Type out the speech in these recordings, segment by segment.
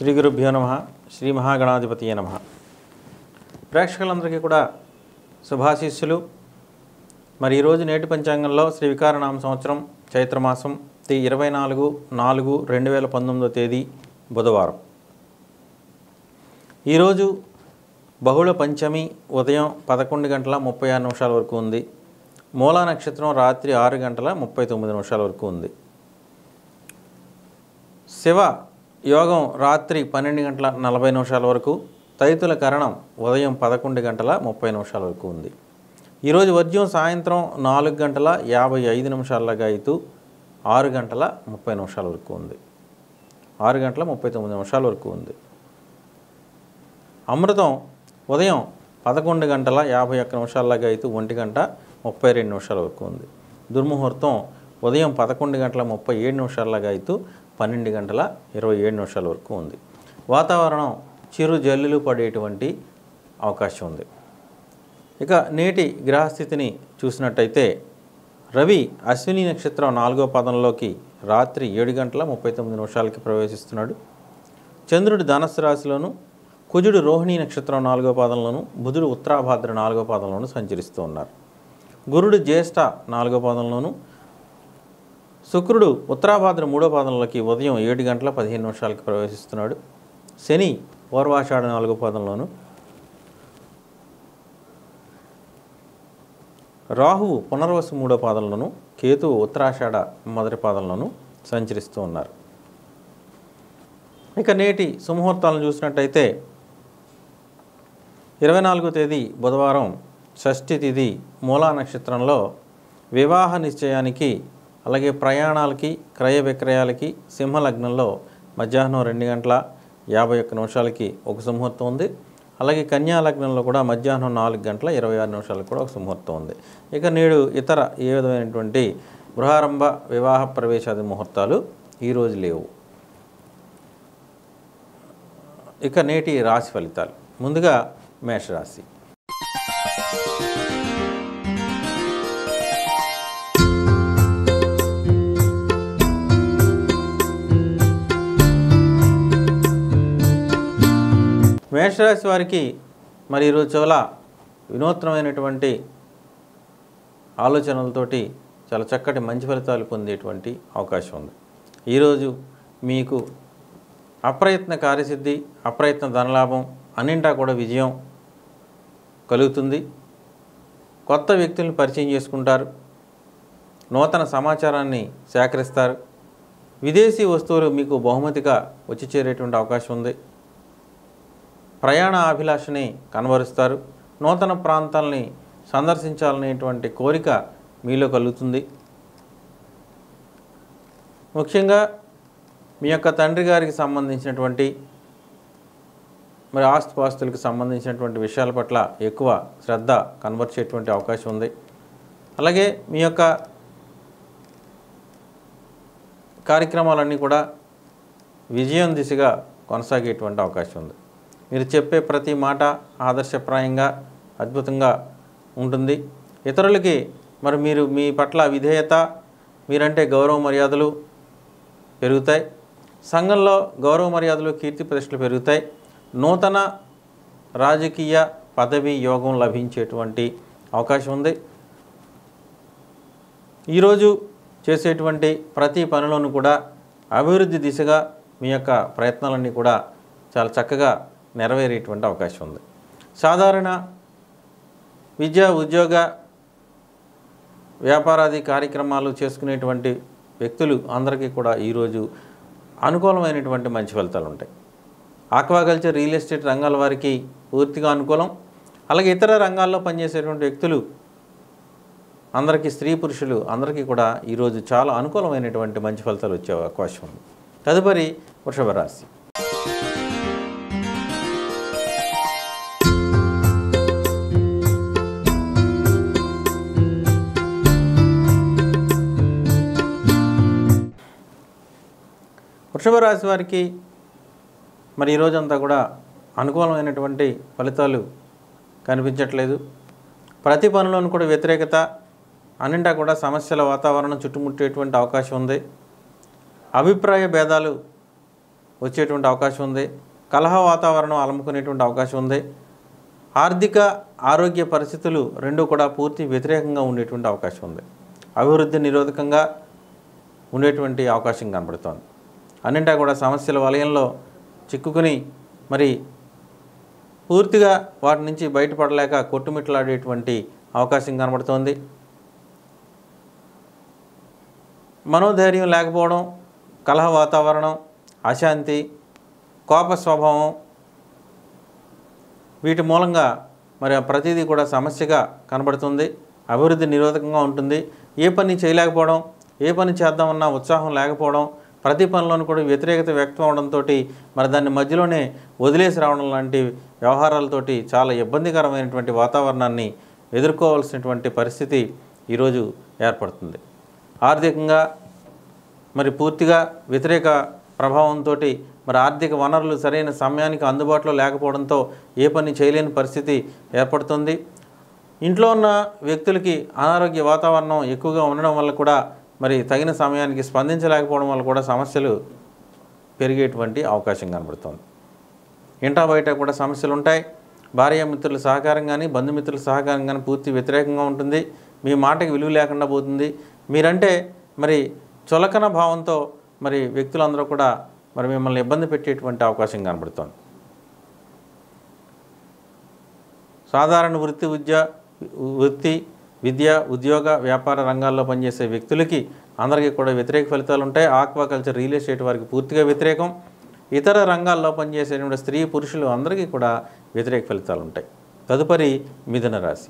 శ్రీ గురుభ్యో నమ శ్రీ మహాగణాధిపతి నమ ప్రేక్షకులందరికీ కూడా శుభాశీస్సులు మరి ఈరోజు నేటి పంచాంగంలో శ్రీ వికారనామ సంవత్సరం చైత్రమాసం తి ఇరవై నాలుగు నాలుగు రెండు వేల పంతొమ్మిదో తేదీ బుధవారం ఈరోజు బహుళ పంచమి ఉదయం పదకొండు గంటల ముప్పై ఆరు నిమిషాల వరకు ఉంది మూలా నక్షత్రం రాత్రి ఆరు గంటల ముప్పై తొమ్మిది నిమిషాల వరకు ఉంది శివ యోగం రాత్రి పన్నెండు గంటల నలభై నిమిషాల వరకు తైతుల కరణం ఉదయం పదకొండు గంటల ముప్పై నిమిషాల వరకు ఉంది ఈరోజు వర్జ్యం సాయంత్రం నాలుగు గంటల యాభై ఐదు నిమిషాలగా అయితూ ఆరు గంటల ముప్పై నిమిషాల వరకు ఉంది ఆరు గంటల ముప్పై తొమ్మిది నిమిషాల వరకు ఉంది అమృతం ఉదయం పదకొండు గంటల యాభై ఒక్క నిమిషాలగా అయితే ఒంటి గంట ముప్పై రెండు నిమిషాల వరకు ఉంది దుర్ముహూర్తం ఉదయం పదకొండు గంటల ముప్పై ఏడు నిమిషాలగా అయితే పన్నెండు గంటల ఇరవై ఏడు నిమిషాల వరకు ఉంది వాతావరణం చిరు జల్లులు పడేటువంటి అవకాశం ఉంది ఇక నేటి గ్రహస్థితిని చూసినట్టయితే రవి అశ్విని నక్షత్రం నాలుగో పదంలోకి రాత్రి ఏడు గంటల ముప్పై తొమ్మిది నిమిషాలకి ప్రవేశిస్తున్నాడు చంద్రుడు ధనస్సు రాశిలోను కుజుడు రోహిణి నక్షత్రం నాలుగో పాదంలోను బుధుడు ఉత్తరాభాద్ర నాలుగో పాదంలోను సంచరిస్తూ ఉన్నారు గురుడు జ్యేష్ఠ నాలుగో పాదంలోను శుక్రుడు ఉత్తరాభాద్ర మూడో పాదంలోకి ఉదయం ఏడు గంటల పదిహేను నిమిషాలకి ప్రవేశిస్తున్నాడు శని పూర్వాషాఢ నాలుగో పాదంలోను రాహువు పునర్వసు మూడో పాదంలోను కేతువు ఉత్తరాషాఢ మొదటి పాదంలోను సంచరిస్తూ ఉన్నారు ఇక నేటి సుముహూర్తాలను చూసినట్టయితే ఇరవై నాలుగో తేదీ బుధవారం షష్ఠి తిథి మూలా నక్షత్రంలో వివాహ నిశ్చయానికి అలాగే ప్రయాణాలకి క్రయ విక్రయాలకి సింహలగ్నంలో మధ్యాహ్నం రెండు గంటల యాభై ఒక్క నిమిషాలకి ఒక సుముహూర్తం ఉంది అలాగే కన్యా లగ్నంలో కూడా మధ్యాహ్నం నాలుగు గంటల ఇరవై ఆరు నిమిషాలకు కూడా ఒక సుముహూర్తం ఉంది ఇక నేడు ఇతర ఏ విధమైనటువంటి గృహారంభ వివాహ ప్రవేశాది ముహూర్తాలు ఈరోజు లేవు ఇక నేటి రాశి ఫలితాలు ముందుగా మేషరాశి మేషరాశి వారికి మరి ఈరోజు చాలా వినూత్నమైనటువంటి ఆలోచనలతోటి చాలా చక్కటి మంచి ఫలితాలు పొందేటువంటి అవకాశం ఉంది ఈరోజు మీకు అప్రయత్న కార్యసిద్ధి అప్రయత్న ధనలాభం అన్నింటా కూడా విజయం కలుగుతుంది కొత్త వ్యక్తులను పరిచయం చేసుకుంటారు నూతన సమాచారాన్ని సేకరిస్తారు విదేశీ వస్తువులు మీకు బహుమతిగా వచ్చి చేరేటువంటి అవకాశం ఉంది ప్రయాణ అభిలాషని కనబరుస్తారు నూతన ప్రాంతాలని సందర్శించాలనేటువంటి కోరిక మీలో కలుగుతుంది ముఖ్యంగా మీ యొక్క తండ్రి గారికి సంబంధించినటువంటి మరి ఆస్తుపాస్తులకు సంబంధించినటువంటి విషయాల పట్ల ఎక్కువ శ్రద్ధ కనబరిచేటువంటి అవకాశం ఉంది అలాగే మీ యొక్క కార్యక్రమాలన్నీ కూడా విజయం దిశగా కొనసాగేటువంటి అవకాశం ఉంది మీరు చెప్పే ప్రతి మాట ఆదర్శప్రాయంగా అద్భుతంగా ఉంటుంది ఇతరులకి మరి మీరు మీ పట్ల విధేయత మీరంటే గౌరవ మర్యాదలు పెరుగుతాయి సంఘంలో గౌరవ మర్యాదలు కీర్తి ప్రతిష్టలు పెరుగుతాయి నూతన రాజకీయ పదవి యోగం లభించేటువంటి అవకాశం ఉంది ఈరోజు చేసేటువంటి ప్రతి పనిలోనూ కూడా అభివృద్ధి దిశగా మీ యొక్క ప్రయత్నాలన్నీ కూడా చాలా చక్కగా నెరవేరేటువంటి అవకాశం ఉంది సాధారణ విద్యా ఉద్యోగ వ్యాపారాది కార్యక్రమాలు చేసుకునేటువంటి వ్యక్తులు అందరికీ కూడా ఈరోజు అనుకూలమైనటువంటి మంచి ఫలితాలు ఉంటాయి ఆక్వాకల్చర్ రియల్ ఎస్టేట్ రంగాల వారికి పూర్తిగా అనుకూలం అలాగే ఇతర రంగాల్లో పనిచేసేటువంటి వ్యక్తులు అందరికీ స్త్రీ పురుషులు అందరికీ కూడా ఈరోజు చాలా అనుకూలమైనటువంటి మంచి ఫలితాలు వచ్చే అవకాశం ఉంది తదుపరి వృషభ రాశి వృషభ రాశి వారికి మరి ఈ రోజంతా కూడా అనుకూలమైనటువంటి ఫలితాలు కనిపించట్లేదు ప్రతి పనిలోనూ కూడా వ్యతిరేకత అన్నింటా కూడా సమస్యల వాతావరణం చుట్టుముట్టేటువంటి అవకాశం ఉంది అభిప్రాయ భేదాలు వచ్చేటువంటి అవకాశం ఉంది కలహ వాతావరణం అలముకునేటువంటి అవకాశం ఉంది ఆర్థిక ఆరోగ్య పరిస్థితులు రెండు కూడా పూర్తి వ్యతిరేకంగా ఉండేటువంటి అవకాశం ఉంది అభివృద్ధి నిరోధకంగా ఉండేటువంటి అవకాశం కనబడుతోంది అన్నింటా కూడా సమస్యల వలయంలో చిక్కుకుని మరి పూర్తిగా వాటి నుంచి బయటపడలేక కొట్టుమిట్లాడేటువంటి అవకాశం కనబడుతోంది మనోధైర్యం లేకపోవడం కలహ వాతావరణం అశాంతి కోప స్వభావం వీటి మూలంగా మరి ఆ ప్రతిదీ కూడా సమస్యగా కనబడుతుంది అభివృద్ధి నిరోధకంగా ఉంటుంది ఏ పని చేయలేకపోవడం ఏ పని చేద్దామన్నా ఉత్సాహం లేకపోవడం ప్రతి పనిలోనూ కూడా వ్యతిరేకత వ్యక్తం అవడంతో మరి దాన్ని మధ్యలోనే వదిలేసి రావడం లాంటి వ్యవహారాలతోటి చాలా ఇబ్బందికరమైనటువంటి వాతావరణాన్ని ఎదుర్కోవాల్సినటువంటి పరిస్థితి ఈరోజు ఏర్పడుతుంది ఆర్థికంగా మరి పూర్తిగా వ్యతిరేక ప్రభావంతో మరి ఆర్థిక వనరులు సరైన సమయానికి అందుబాటులో లేకపోవడంతో ఏ పని చేయలేని పరిస్థితి ఏర్పడుతుంది ఇంట్లో ఉన్న వ్యక్తులకి అనారోగ్య వాతావరణం ఎక్కువగా ఉండడం వల్ల కూడా మరి తగిన సమయానికి స్పందించలేకపోవడం వల్ల కూడా సమస్యలు పెరిగేటువంటి అవకాశం కనబడుతుంది ఇంటా బయట కూడా సమస్యలు ఉంటాయి భార్య మిత్రుల సహకారం కానీ బంధుమిత్రుల సహకారం కానీ పూర్తి వ్యతిరేకంగా ఉంటుంది మీ మాటకి విలువ లేకుండా పోతుంది మీరంటే మరి చులకన భావంతో మరి వ్యక్తులందరూ కూడా మరి మిమ్మల్ని ఇబ్బంది పెట్టేటువంటి అవకాశం కనబడుతోంది సాధారణ వృత్తి విద్య వృత్తి విద్య ఉద్యోగ వ్యాపార రంగాల్లో పనిచేసే వ్యక్తులకి అందరికీ కూడా వ్యతిరేక ఫలితాలు ఉంటాయి ఆక్వాకల్చర్ రియల్ ఎస్టేట్ వారికి పూర్తిగా వ్యతిరేకం ఇతర రంగాల్లో పనిచేసేటువంటి స్త్రీ పురుషులు అందరికీ కూడా వ్యతిరేక ఫలితాలు ఉంటాయి తదుపరి మిథున రాశి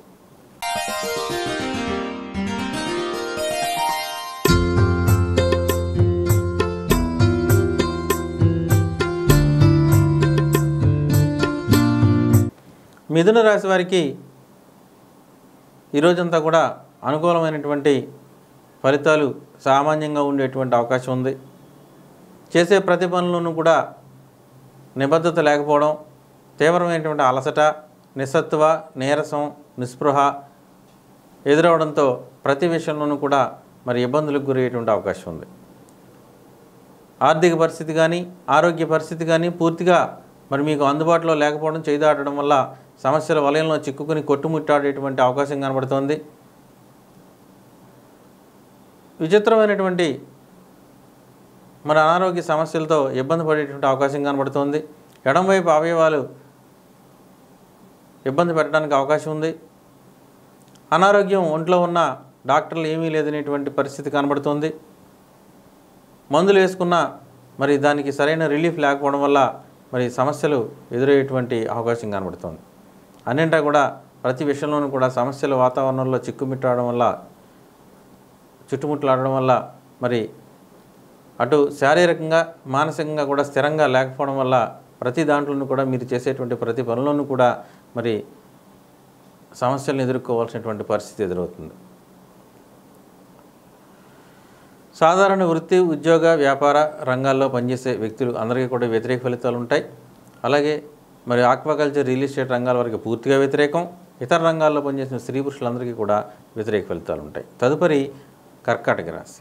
మిథున రాశి వారికి ఈరోజంతా కూడా అనుకూలమైనటువంటి ఫలితాలు సామాన్యంగా ఉండేటువంటి అవకాశం ఉంది చేసే ప్రతి పనులను కూడా నిబద్ధత లేకపోవడం తీవ్రమైనటువంటి అలసట నిస్సత్వ నీరసం నిస్పృహ ఎదురవడంతో ప్రతి విషయంలోనూ కూడా మరి ఇబ్బందులకు గురయ్యేటువంటి అవకాశం ఉంది ఆర్థిక పరిస్థితి కానీ ఆరోగ్య పరిస్థితి కానీ పూర్తిగా మరి మీకు అందుబాటులో లేకపోవడం చేదాటడం వల్ల సమస్యల వలయంలో చిక్కుకుని కొట్టుముట్టాడేటువంటి అవకాశం కనబడుతోంది విచిత్రమైనటువంటి మరి అనారోగ్య సమస్యలతో ఇబ్బంది పడేటువంటి అవకాశం కనబడుతోంది ఎడంవైపు అవయవాలు ఇబ్బంది పెట్టడానికి అవకాశం ఉంది అనారోగ్యం ఒంట్లో ఉన్న డాక్టర్లు ఏమీ లేదనేటువంటి పరిస్థితి కనబడుతుంది మందులు వేసుకున్నా మరి దానికి సరైన రిలీఫ్ లేకపోవడం వల్ల మరి సమస్యలు ఎదురయ్యేటువంటి అవకాశం కనబడుతుంది అన్నింటా కూడా ప్రతి విషయంలోనూ కూడా సమస్యల వాతావరణంలో చిక్కుమిట్టడం వల్ల చుట్టుముట్లాడడం వల్ల మరి అటు శారీరకంగా మానసికంగా కూడా స్థిరంగా లేకపోవడం వల్ల ప్రతి దాంట్లోనూ కూడా మీరు చేసేటువంటి ప్రతి పనులను కూడా మరి సమస్యలను ఎదుర్కోవాల్సినటువంటి పరిస్థితి ఎదురవుతుంది సాధారణ వృత్తి ఉద్యోగ వ్యాపార రంగాల్లో పనిచేసే వ్యక్తులు అందరికీ కూడా వ్యతిరేక ఫలితాలు ఉంటాయి అలాగే మరి ఆక్వాకల్చర్ రియల్ ఎస్టేట్ రంగాల వారికి పూర్తిగా వ్యతిరేకం ఇతర రంగాల్లో పనిచేసిన స్త్రీ పురుషులందరికీ కూడా వ్యతిరేక ఫలితాలు ఉంటాయి తదుపరి కర్కాటక రాశి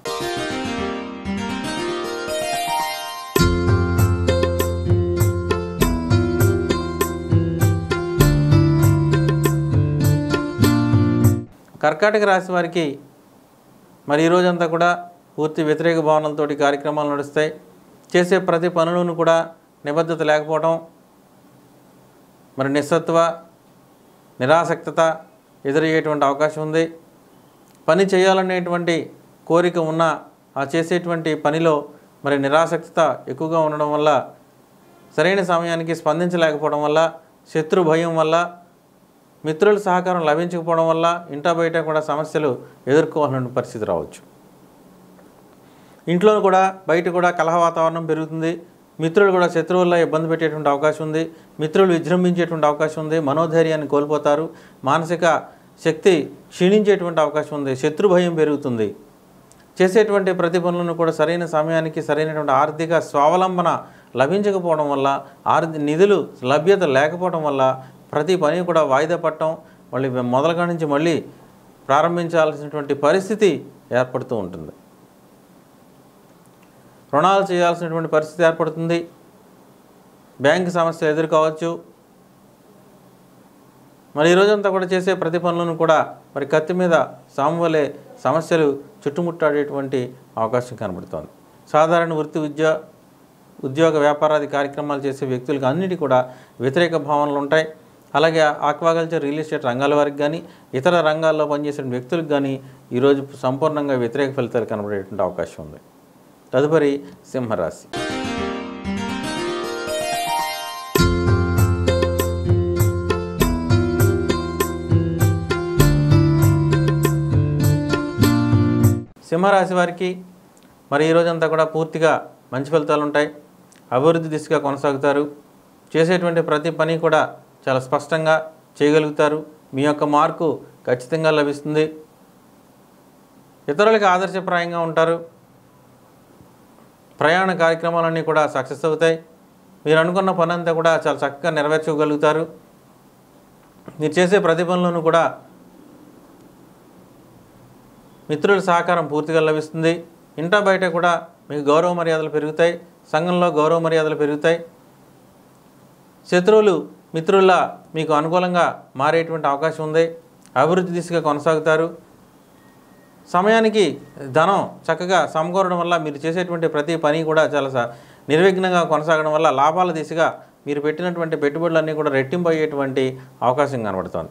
కర్కాటక రాశి వారికి మరి ఈ రోజంతా కూడా పూర్తి వ్యతిరేక భావనలతోటి కార్యక్రమాలు నడుస్తాయి చేసే ప్రతి పనులను కూడా నిబద్ధత లేకపోవడం మరి నిస్సత్వ నిరాసక్తత ఎదురయ్యేటువంటి అవకాశం ఉంది పని చేయాలనేటువంటి కోరిక ఉన్న ఆ చేసేటువంటి పనిలో మరి నిరాసక్తత ఎక్కువగా ఉండడం వల్ల సరైన సమయానికి స్పందించలేకపోవడం వల్ల శత్రు భయం వల్ల మిత్రుల సహకారం లభించకపోవడం వల్ల ఇంటా బయట కూడా సమస్యలు ఎదుర్కోవాలన్న పరిస్థితి రావచ్చు ఇంట్లో కూడా బయట కూడా కలహ వాతావరణం పెరుగుతుంది మిత్రులు కూడా శత్రువుల్లో ఇబ్బంది పెట్టేటువంటి అవకాశం ఉంది మిత్రులు విజృంభించేటువంటి అవకాశం ఉంది మనోధైర్యాన్ని కోల్పోతారు మానసిక శక్తి క్షీణించేటువంటి అవకాశం ఉంది శత్రు భయం పెరుగుతుంది చేసేటువంటి ప్రతి పనులను కూడా సరైన సమయానికి సరైనటువంటి ఆర్థిక స్వావలంబన లభించకపోవడం వల్ల ఆర్థిక నిధులు లభ్యత లేకపోవడం వల్ల ప్రతి పని కూడా వాయిదా పట్టడం మళ్ళీ మొదలుగా నుంచి మళ్ళీ ప్రారంభించాల్సినటువంటి పరిస్థితి ఏర్పడుతూ ఉంటుంది రుణాలు చేయాల్సినటువంటి పరిస్థితి ఏర్పడుతుంది బ్యాంక్ సమస్యలు ఎదుర్కోవచ్చు మరి ఈ రోజంతా కూడా చేసే ప్రతి పనులను కూడా మరి కత్తి మీద సామువలే సమస్యలు చుట్టుముట్టాడేటువంటి అవకాశం కనబడుతోంది సాధారణ వృత్తి విద్య ఉద్యోగ వ్యాపారాది కార్యక్రమాలు చేసే వ్యక్తులకు అన్నిటి కూడా వ్యతిరేక భావనలు ఉంటాయి అలాగే ఆక్వాకల్చర్ రియల్ ఎస్టేట్ రంగాల వారికి కానీ ఇతర రంగాల్లో పనిచేసే వ్యక్తులకు కానీ ఈరోజు సంపూర్ణంగా వ్యతిరేక ఫలితాలు కనబడేటువంటి అవకాశం ఉంది తదుపరి సింహరాశి సింహరాశి వారికి మరి ఈ రోజంతా కూడా పూర్తిగా మంచి ఫలితాలు ఉంటాయి అభివృద్ధి దిశగా కొనసాగుతారు చేసేటువంటి ప్రతి పని కూడా చాలా స్పష్టంగా చేయగలుగుతారు మీ యొక్క మార్కు ఖచ్చితంగా లభిస్తుంది ఇతరులకు ఆదర్శప్రాయంగా ఉంటారు ప్రయాణ కార్యక్రమాలన్నీ కూడా సక్సెస్ అవుతాయి మీరు అనుకున్న పని అంతా కూడా చాలా చక్కగా నెరవేర్చగలుగుతారు మీరు చేసే ప్రతి పనులను కూడా మిత్రుల సహకారం పూర్తిగా లభిస్తుంది ఇంటా బయట కూడా మీకు గౌరవ మర్యాదలు పెరుగుతాయి సంఘంలో గౌరవ మర్యాదలు పెరుగుతాయి శత్రువులు మిత్రుల్లా మీకు అనుకూలంగా మారేటువంటి అవకాశం ఉంది అభివృద్ధి దిశగా కొనసాగుతారు సమయానికి ధనం చక్కగా సమకూరడం వల్ల మీరు చేసేటువంటి ప్రతి పని కూడా చాలా స- నిర్విఘ్నంగా కొనసాగడం వల్ల లాభాల దిశగా మీరు పెట్టినటువంటి పెట్టుబడులన్నీ కూడా రెట్టింపు అయ్యేటువంటి అవకాశం కనబడుతోంది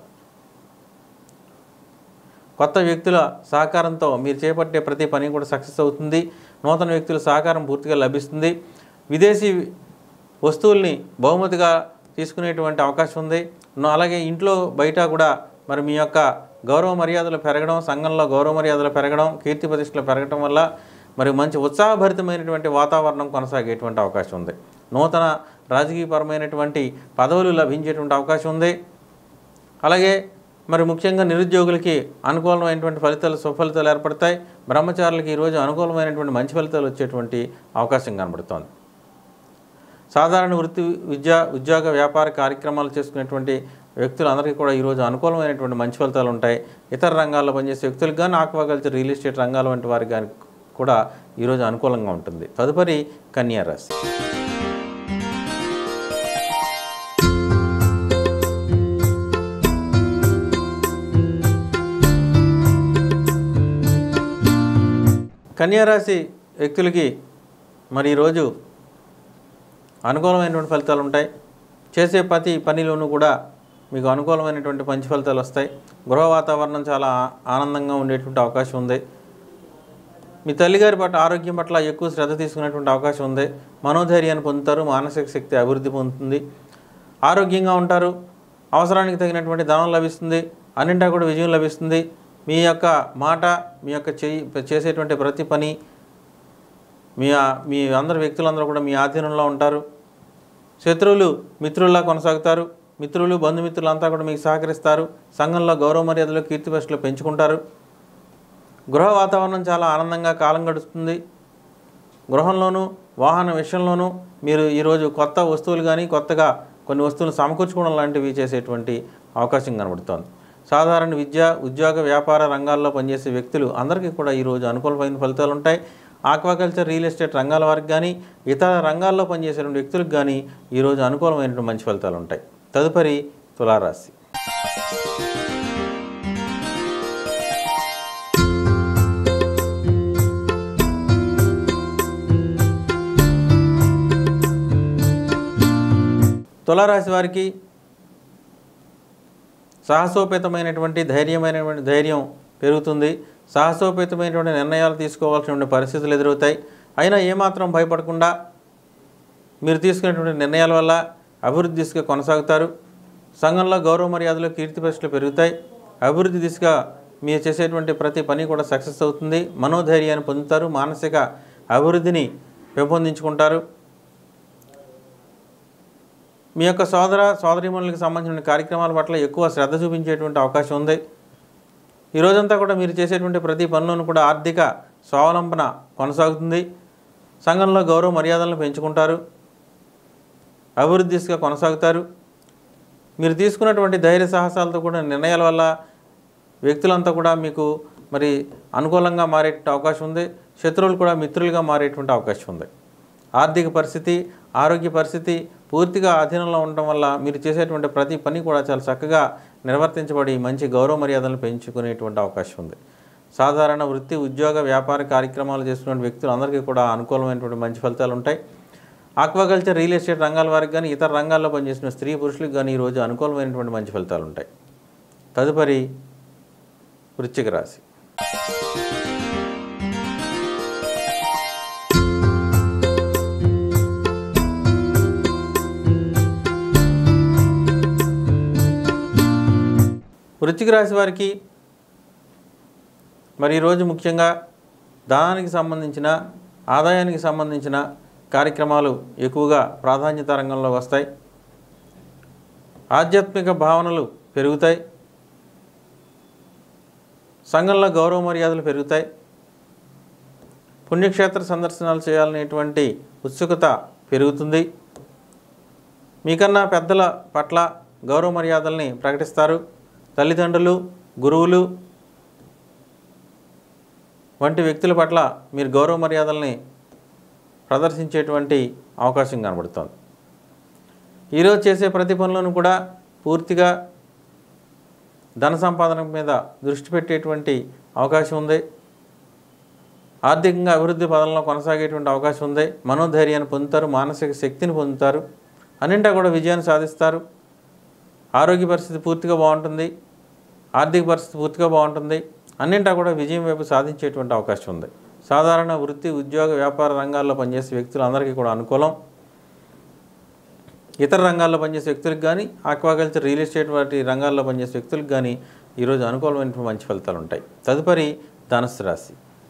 కొత్త వ్యక్తుల సహకారంతో మీరు చేపట్టే ప్రతి పని కూడా సక్సెస్ అవుతుంది నూతన వ్యక్తుల సహకారం పూర్తిగా లభిస్తుంది విదేశీ వస్తువుల్ని బహుమతిగా తీసుకునేటువంటి అవకాశం ఉంది ను- అలాగే ఇంట్లో బయట కూడా మరి మీ యొక్క గౌరవ మర్యాదలు పెరగడం సంఘంలో గౌరవ మర్యాదలు పెరగడం కీర్తి ప్రతిష్టలు పెరగడం వల్ల మరి మంచి ఉత్సాహభరితమైనటువంటి వాతావరణం కొనసాగేటువంటి అవకాశం ఉంది నూతన రాజకీయపరమైనటువంటి పదవులు లభించేటువంటి అవకాశం ఉంది అలాగే మరి ముఖ్యంగా నిరుద్యోగులకి అనుకూలమైనటువంటి ఫలితాలు సుఫలితాలు ఏర్పడతాయి బ్రహ్మచారులకి ఈరోజు అనుకూలమైనటువంటి మంచి ఫలితాలు వచ్చేటువంటి అవకాశం కనబడుతోంది సాధారణ వృత్తి విద్య ఉద్యోగ వ్యాపార కార్యక్రమాలు చేసుకునేటువంటి వ్యక్తులందరికీ కూడా ఈరోజు అనుకూలమైనటువంటి మంచి ఫలితాలు ఉంటాయి ఇతర రంగాల్లో పనిచేసే వ్యక్తులకు కానీ ఆక్వాకల్చర్ రియల్ ఎస్టేట్ రంగాల వంటి వారికి కానీ కూడా ఈరోజు అనుకూలంగా ఉంటుంది తదుపరి కన్యా రాశి కన్యారాశి వ్యక్తులకి మరి ఈరోజు అనుకూలమైనటువంటి ఫలితాలు ఉంటాయి చేసే ప్రతి పనిలోనూ కూడా మీకు అనుకూలమైనటువంటి మంచి ఫలితాలు వస్తాయి గృహ వాతావరణం చాలా ఆ- ఆనందంగా ఉండేటువంటి అవకాశం ఉంది మీ తల్లిగారి పట్ల ఆరోగ్యం పట్ల ఎక్కువ శ్రద్ధ తీసుకునేటువంటి అవకాశం ఉంది మనోధైర్యాన్ని పొందుతారు మానసిక శక్తి అభివృద్ధి పొందుతుంది ఆరోగ్యంగా ఉంటారు అవసరానికి తగినటువంటి ధనం లభిస్తుంది అన్నింటా కూడా విజయం లభిస్తుంది మీ యొక్క మాట మీ యొక్క చేయి చేసేటువంటి ప్రతి పని మీ ఆ- మీ అందరు వ్యక్తులందరూ కూడా మీ ఆధీనంలో ఉంటారు శత్రువులు మిత్రుల్లా కొనసాగుతారు మిత్రులు బంధుమిత్రులు అంతా కూడా మీకు సహకరిస్తారు సంఘంలో గౌరవ మర్యాదలు కీర్తి ప్రశ్నలు పెంచుకుంటారు గృహ వాతావరణం చాలా ఆనందంగా కాలం గడుస్తుంది గృహంలోనూ వాహన విషయంలోనూ మీరు ఈరోజు కొత్త వస్తువులు కానీ కొత్తగా కొన్ని వస్తువులు సమకూర్చుకోవడం లాంటివి చేసేటువంటి అవకాశం కనబడుతోంది సాధారణ విద్య ఉద్యోగ వ్యాపార రంగాల్లో పనిచేసే వ్యక్తులు అందరికీ కూడా ఈరోజు అనుకూలమైన ఫలితాలు ఉంటాయి ఆక్వాకల్చర్ రియల్ ఎస్టేట్ రంగాల వారికి కానీ ఇతర రంగాల్లో పనిచేసే వ్యక్తులకు కానీ ఈరోజు అనుకూలమైనటువంటి మంచి ఫలితాలు ఉంటాయి తదుపరి తులారాశి తులారాశి వారికి సాహసోపేతమైనటువంటి ధైర్యమైనటువంటి ధైర్యం పెరుగుతుంది సాహసోపేతమైనటువంటి నిర్ణయాలు తీసుకోవాల్సినటువంటి పరిస్థితులు ఎదురవుతాయి అయినా ఏమాత్రం భయపడకుండా మీరు తీసుకునేటువంటి నిర్ణయాల వల్ల అభివృద్ధి దిశగా కొనసాగుతారు సంఘంలో గౌరవ మర్యాదలు కీర్తి ప్రశ్నలు పెరుగుతాయి అభివృద్ధి దిశగా మీరు చేసేటువంటి ప్రతి పని కూడా సక్సెస్ అవుతుంది మనోధైర్యాన్ని పొందుతారు మానసిక అభివృద్ధిని పెంపొందించుకుంటారు మీ యొక్క సోదర సోదరీమణులకు సంబంధించిన కార్యక్రమాల పట్ల ఎక్కువ శ్రద్ధ చూపించేటువంటి అవకాశం ఉంది ఈ రోజంతా కూడా మీరు చేసేటువంటి ప్రతి పనిలోనూ కూడా ఆర్థిక స్వావలంబన కొనసాగుతుంది సంఘంలో గౌరవ మర్యాదలను పెంచుకుంటారు అభివృద్ధి దిశగా కొనసాగుతారు మీరు తీసుకున్నటువంటి ధైర్య సాహసాలతో కూడా నిర్ణయాల వల్ల వ్యక్తులంతా కూడా మీకు మరి అనుకూలంగా మారేటువంటి అవకాశం ఉంది శత్రువులు కూడా మిత్రులుగా మారేటువంటి అవకాశం ఉంది ఆర్థిక పరిస్థితి ఆరోగ్య పరిస్థితి పూర్తిగా ఆధీనంలో ఉండటం వల్ల మీరు చేసేటువంటి ప్రతి పని కూడా చాలా చక్కగా నిర్వర్తించబడి మంచి గౌరవ మర్యాదలను పెంచుకునేటువంటి అవకాశం ఉంది సాధారణ వృత్తి ఉద్యోగ వ్యాపార కార్యక్రమాలు చేస్తున్న వ్యక్తులందరికీ కూడా అనుకూలమైనటువంటి మంచి ఫలితాలు ఉంటాయి ఆక్వాకల్చర్ రియల్ ఎస్టేట్ రంగాల వారికి కానీ ఇతర రంగాల్లో పనిచేసిన స్త్రీ పురుషులకు కానీ ఈరోజు అనుకూలమైనటువంటి మంచి ఫలితాలు ఉంటాయి తదుపరి వృశ్చిక రాశి వృశ్చిక రాశి వారికి మరి ఈరోజు ముఖ్యంగా దానానికి సంబంధించిన ఆదాయానికి సంబంధించిన కార్యక్రమాలు ఎక్కువగా ప్రాధాన్యత రంగంలో వస్తాయి ఆధ్యాత్మిక భావనలు పెరుగుతాయి సంఘంలో గౌరవ మర్యాదలు పెరుగుతాయి పుణ్యక్షేత్ర సందర్శనాలు చేయాలనేటువంటి ఉత్సుకత పెరుగుతుంది మీకన్నా పెద్దల పట్ల గౌరవ మర్యాదల్ని ప్రకటిస్తారు తల్లిదండ్రులు గురువులు వంటి వ్యక్తుల పట్ల మీరు గౌరవ మర్యాదల్ని ప్రదర్శించేటువంటి అవకాశం కనబడుతోంది ఈరోజు చేసే ప్రతి పనులను కూడా పూర్తిగా ధన సంపాదన మీద దృష్టి పెట్టేటువంటి అవకాశం ఉంది ఆర్థికంగా అభివృద్ధి పదంలో కొనసాగేటువంటి అవకాశం ఉంది మనోధైర్యాన్ని పొందుతారు మానసిక శక్తిని పొందుతారు అన్నింటా కూడా విజయాన్ని సాధిస్తారు ఆరోగ్య పరిస్థితి పూర్తిగా బాగుంటుంది ఆర్థిక పరిస్థితి పూర్తిగా బాగుంటుంది అన్నింటా కూడా విజయం వైపు సాధించేటువంటి అవకాశం ఉంది సాధారణ వృత్తి ఉద్యోగ వ్యాపార రంగాల్లో పనిచేసే వ్యక్తులందరికీ కూడా అనుకూలం ఇతర రంగాల్లో పనిచేసే వ్యక్తులకు కానీ ఆక్వాకల్చర్ రియల్ ఎస్టేట్ వాటి రంగాల్లో పనిచేసే వ్యక్తులకు కానీ ఈరోజు అనుకూలమైనటువంటి మంచి ఫలితాలు ఉంటాయి తదుపరి ధనుస్సు రాశి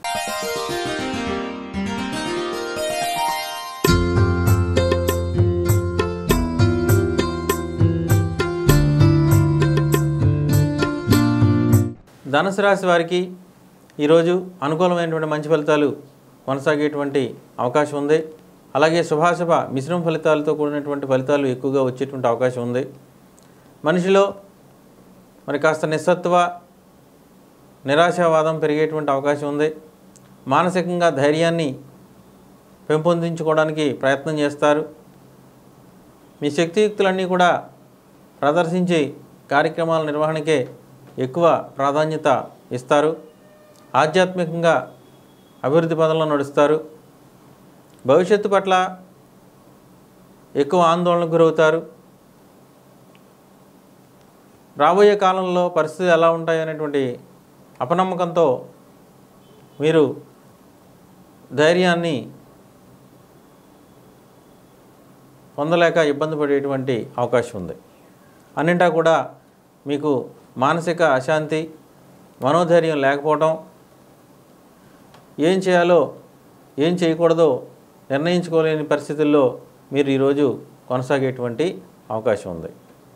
ధనుసు రాశి వారికి ఈరోజు అనుకూలమైనటువంటి మంచి ఫలితాలు కొనసాగేటువంటి అవకాశం ఉంది అలాగే శుభాశుభ మిశ్రమ ఫలితాలతో కూడినటువంటి ఫలితాలు ఎక్కువగా వచ్చేటువంటి అవకాశం ఉంది మనిషిలో మరి కాస్త నిస్సత్వ నిరాశావాదం పెరిగేటువంటి అవకాశం ఉంది మానసికంగా ధైర్యాన్ని పెంపొందించుకోవడానికి ప్రయత్నం చేస్తారు మీ శక్తియుక్తులన్నీ కూడా ప్రదర్శించి కార్యక్రమాల నిర్వహణకే ఎక్కువ ప్రాధాన్యత ఇస్తారు ఆధ్యాత్మికంగా అభివృద్ధి పదంలో నడుస్తారు భవిష్యత్తు పట్ల ఎక్కువ ఆందోళనకు గురవుతారు రాబోయే కాలంలో పరిస్థితులు ఎలా ఉంటాయి అనేటువంటి అపనమ్మకంతో మీరు ధైర్యాన్ని పొందలేక ఇబ్బంది పడేటువంటి అవకాశం ఉంది అన్నింటా కూడా మీకు మానసిక అశాంతి మనోధైర్యం లేకపోవడం ఏం చేయాలో ఏం చేయకూడదో నిర్ణయించుకోలేని పరిస్థితుల్లో మీరు ఈరోజు కొనసాగేటువంటి అవకాశం ఉంది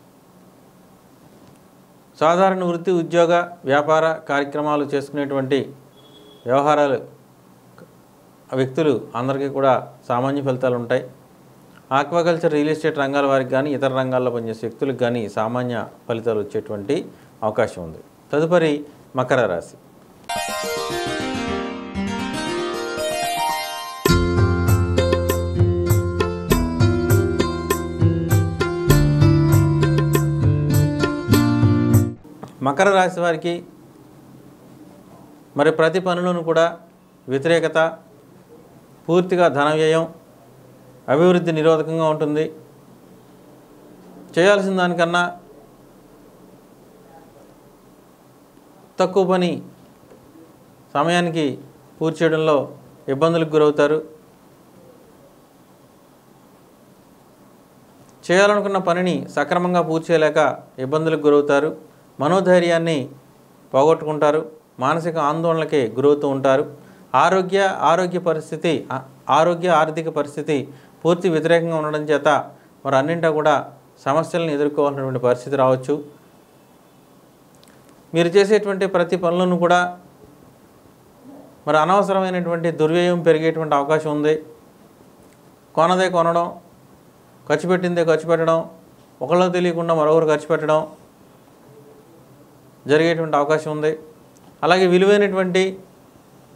సాధారణ వృత్తి ఉద్యోగ వ్యాపార కార్యక్రమాలు చేసుకునేటువంటి వ్యవహారాలు ఆ వ్యక్తులు అందరికీ కూడా సామాన్య ఫలితాలు ఉంటాయి ఆక్వాకల్చర్ రియల్ ఎస్టేట్ రంగాల వారికి కానీ ఇతర రంగాల్లో పనిచేసే వ్యక్తులకు కానీ సామాన్య ఫలితాలు వచ్చేటువంటి అవకాశం ఉంది తదుపరి మకర రాశి మకర రాశి వారికి మరి ప్రతి పనులను కూడా వ్యతిరేకత పూర్తిగా ధన వ్యయం అభివృద్ధి నిరోధకంగా ఉంటుంది చేయాల్సిన దానికన్నా తక్కువ పని సమయానికి పూర్తి చేయడంలో ఇబ్బందులకు గురవుతారు చేయాలనుకున్న పనిని సక్రమంగా పూర్తి చేయలేక ఇబ్బందులకు గురవుతారు మనోధైర్యాన్ని పోగొట్టుకుంటారు మానసిక ఆందోళనకి గురవుతూ ఉంటారు ఆరోగ్య ఆరోగ్య పరిస్థితి ఆ- ఆరోగ్య ఆర్థిక పరిస్థితి పూర్తి వ్యతిరేకంగా ఉండడం చేత మరి అన్నింటా కూడా సమస్యలను ఎదుర్కోవాల్సినటువంటి పరిస్థితి రావచ్చు మీరు చేసేటువంటి ప్రతి పనులను కూడా మరి అనవసరమైనటువంటి దుర్వ్యయం పెరిగేటువంటి అవకాశం ఉంది కొనదే కొనడం ఖర్చు పెట్టిందే ఖర్చు పెట్టడం ఒకళ్ళకి తెలియకుండా మరొకరు ఖర్చు పెట్టడం జరిగేటువంటి అవకాశం ఉంది అలాగే విలువైనటువంటి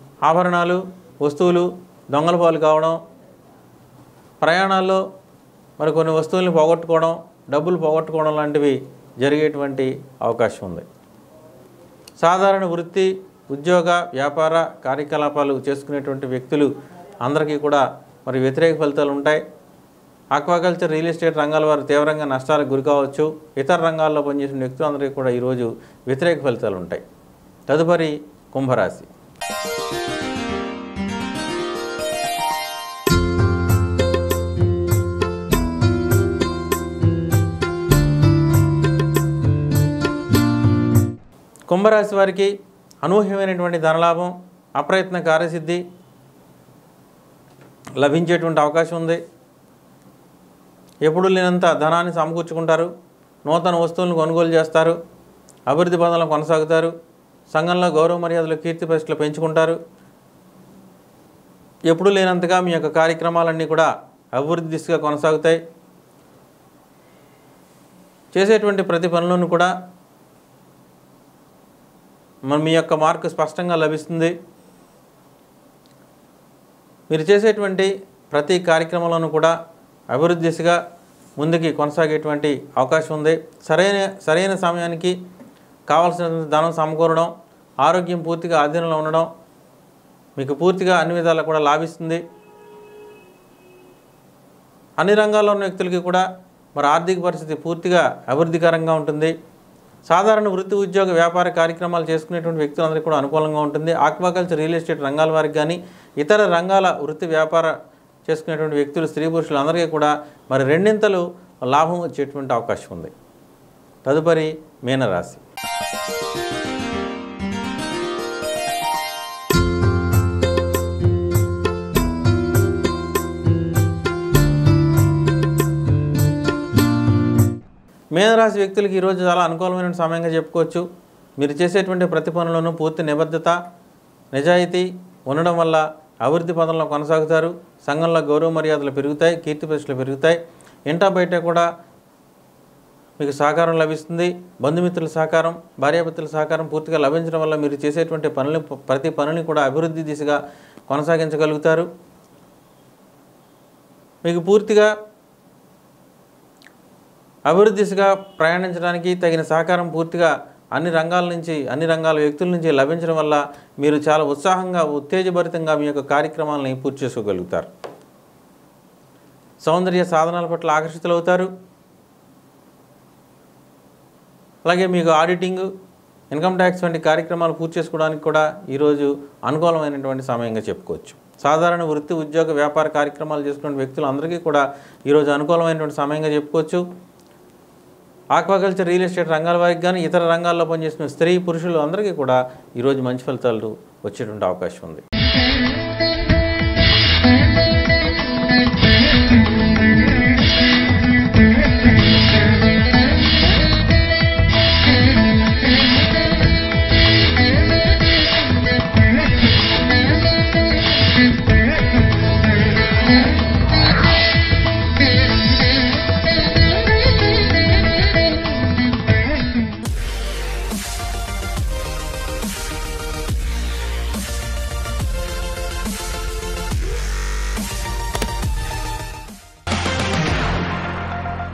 ఆభరణాలు వస్తువులు దొంగల పాలు కావడం ప్రయాణాల్లో మరి కొన్ని వస్తువుల్ని పోగొట్టుకోవడం డబ్బులు పోగొట్టుకోవడం లాంటివి జరిగేటువంటి అవకాశం ఉంది సాధారణ వృత్తి ఉద్యోగ వ్యాపార కార్యకలాపాలు చేసుకునేటువంటి వ్యక్తులు అందరికీ కూడా మరి వ్యతిరేక ఫలితాలు ఉంటాయి ఆక్వాకల్చర్ రియల్ ఎస్టేట్ రంగాల వారు తీవ్రంగా నష్టాలకు గురి కావచ్చు ఇతర రంగాల్లో పనిచేసిన వ్యక్తులందరికీ కూడా ఈరోజు వ్యతిరేక ఫలితాలు ఉంటాయి తదుపరి కుంభరాశి కుంభరాశి వారికి అనూహ్యమైనటువంటి ధనలాభం అప్రయత్న కార్యసిద్ధి లభించేటువంటి అవకాశం ఉంది ఎప్పుడు లేనంత ధనాన్ని సమకూర్చుకుంటారు నూతన వస్తువులను కొనుగోలు చేస్తారు అభివృద్ధి పదంలో కొనసాగుతారు సంఘంలో గౌరవ మర్యాదలు కీర్తి ప్రతిష్టలు పెంచుకుంటారు ఎప్పుడు లేనంతగా మీ యొక్క కార్యక్రమాలన్నీ కూడా అభివృద్ధి దిశగా కొనసాగుతాయి చేసేటువంటి ప్రతి పనులను కూడా మన మీ యొక్క మార్కు స్పష్టంగా లభిస్తుంది మీరు చేసేటువంటి ప్రతి కార్యక్రమంలోనూ కూడా అభివృద్ధి దిశగా ముందుకి కొనసాగేటువంటి అవకాశం ఉంది సరైన సరైన సమయానికి కావాల్సిన ధనం సమకూరడం ఆరోగ్యం పూర్తిగా ఆధీనంలో ఉండడం మీకు పూర్తిగా అన్ని విధాలా కూడా లాభిస్తుంది అన్ని రంగాల్లో ఉన్న వ్యక్తులకి కూడా మరి ఆర్థిక పరిస్థితి పూర్తిగా అభివృద్ధికరంగా ఉంటుంది సాధారణ వృత్తి ఉద్యోగ వ్యాపార కార్యక్రమాలు చేసుకునేటువంటి వ్యక్తులందరికీ కూడా అనుకూలంగా ఉంటుంది ఆక్వాకల్చర్ రియల్ ఎస్టేట్ రంగాల వారికి కానీ ఇతర రంగాల వృత్తి వ్యాపార చేసుకునేటువంటి వ్యక్తులు స్త్రీ పురుషులు అందరికీ కూడా మరి రెండింతలు లాభం వచ్చేటువంటి అవకాశం ఉంది తదుపరి మీనరాశి మీనరాశి వ్యక్తులకి ఈరోజు చాలా అనుకూలమైన సమయంగా చెప్పుకోవచ్చు మీరు చేసేటువంటి ప్రతి పనులను పూర్తి నిబద్ధత నిజాయితీ ఉండడం వల్ల అభివృద్ధి పదంలో కొనసాగుతారు సంఘంలో గౌరవ మర్యాదలు పెరుగుతాయి కీర్తి ప్రతిష్టలు పెరుగుతాయి ఇంటా బయట కూడా మీకు సహకారం లభిస్తుంది బంధుమిత్రుల సహకారం భార్యాభర్తల సహకారం పూర్తిగా లభించడం వల్ల మీరు చేసేటువంటి పనులు ప్రతి పనిని కూడా అభివృద్ధి దిశగా కొనసాగించగలుగుతారు మీకు పూర్తిగా అభివృద్ధి దిశగా ప్రయాణించడానికి తగిన సహకారం పూర్తిగా అన్ని రంగాల నుంచి అన్ని రంగాల వ్యక్తుల నుంచి లభించడం వల్ల మీరు చాలా ఉత్సాహంగా ఉత్తేజభరితంగా మీ యొక్క కార్యక్రమాలని పూర్తి చేసుకోగలుగుతారు సౌందర్య సాధనాల పట్ల ఆకర్షితులవుతారు అలాగే మీకు ఆడిటింగ్ ఇన్కమ్ ట్యాక్స్ వంటి కార్యక్రమాలు పూర్తి చేసుకోవడానికి కూడా ఈరోజు అనుకూలమైనటువంటి సమయంగా చెప్పుకోవచ్చు సాధారణ వృత్తి ఉద్యోగ వ్యాపార కార్యక్రమాలు చేసుకునే వ్యక్తులు అందరికీ కూడా ఈరోజు అనుకూలమైనటువంటి సమయంగా చెప్పుకోవచ్చు ఆక్వాకల్చర్ రియల్ ఎస్టేట్ రంగాల వారికి కానీ ఇతర రంగాల్లో పనిచేసిన స్త్రీ పురుషులు అందరికీ కూడా ఈరోజు మంచి ఫలితాలు వచ్చేటువంటి అవకాశం ఉంది